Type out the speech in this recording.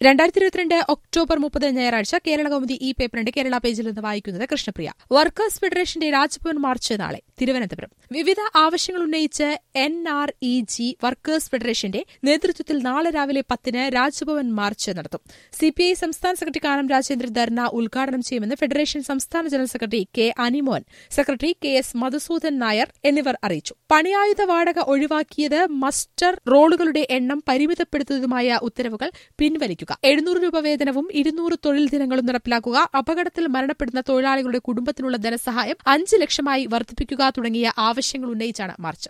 രണ്ടായിരത്തി ഇരുപത്തിരണ്ട് ഒക്ടോബർ മുപ്പത് ഞായറാഴ്ച കേരള കൗമുദി ഈ പേപ്പറിന്റെ കേരള പേജിൽ നിന്ന് വായിക്കുന്നത് കൃഷ്ണപ്രിയ വർക്കേഴ്സ് ഫെഡറേഷന്റെ രാജ്ഭവൻ മാർച്ച് നാളെ തിരുവനന്തപുരം വിവിധ ആവശ്യങ്ങൾ ഉന്നയിച്ച് N R E G workers ഫെഡറേഷന്റെ നേതൃത്വത്തിൽ നാളെ രാവിലെ പത്തിന് രാജ്ഭവൻ മാർച്ച് നടത്തും സിപിഐ സംസ്ഥാന സെക്രട്ടറി കാനം രാജേന്ദ്രൻ ധർണ ഉദ്ഘാടനം ചെയ്യുമെന്ന് ഫെഡറേഷൻ സംസ്ഥാന general secretary K Animon secretary K S Madhusoodan Nair എന്നിവർ അറിയിച്ചു പണിയായുധ വാടക ഒഴിവാക്കിയത് മസ്റ്റർ റോളുകളുടെ എണ്ണം പരിമിതപ്പെടുത്തുന്നതുമായ ഉത്തരവുകൾ പിൻവലിക്കുക എഴുന്നൂറ് രൂപ വേതനവും ഇരുന്നൂറ് തൊഴിൽ ദിനങ്ങളും നടപ്പിലാക്കുക അപകടത്തിൽ മരണപ്പെടുന്ന തൊഴിലാളികളുടെ കുടുംബത്തിനുള്ള ധനസഹായം അഞ്ച് ലക്ഷമായി വർദ്ധിപ്പിക്കുക തുടങ്ങിയ ആവശ്യങ്ങൾ ഉന്നയിച്ചാണ് മാർച്ച്